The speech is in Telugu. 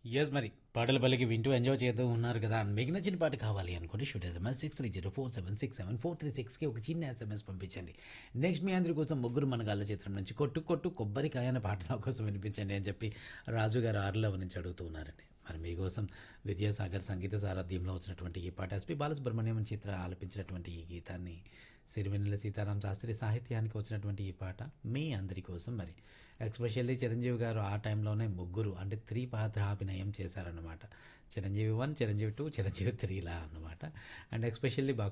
ఎస్ మరి పాటల పల్లికి వింటూ ఎంజాయ్ చేస్తూ ఉన్నారు కదా మీకు నచ్చిన పాట కావాలి అనుకోండి shoot SMS six three zero four seven six seven four three సిక్స్కి ఒక చిన్న ఎస్ఎంఎస్ పంపించండి నెక్స్ట్ మీ అందరి కోసం ముగ్గురు మనగాళ్ళ చిత్రం నుంచి కొట్టు కొట్టు కొబ్బరికాయ అనే పాట నా కోసం వినిపించండి అని చెప్పి రాజు గారు ఆరులవ నుంచి అడుగుతూ ఉన్నారండి మరి మీకోసం విద్యాసాగర్ సంగీత సారథ్యంలో వచ్చినటువంటి ఈ పాట ఎస్పి బాలసుబ్రహ్మణ్యం చిత్ర ఆలపించినటువంటి ఈ గీతాన్ని సిరివెన్నెల సీతారాం శాస్త్రి సాహిత్యానికి వచ్చినటువంటి ఈ పాట మీ అందరి కోసం మరి ఎక్స్పెషల్లీ చిరంజీవి గారు ఆ టైంలోనే ముగ్గురు అంటే త్రీ పాత్ర అభినయం చేశారన్నమాట చిరంజీవి వన్ చిరంజీవి టూ చిరంజీవి త్రీలా అన్నమాట అండ్ ఎక్స్పెషల్లీ బాక్స్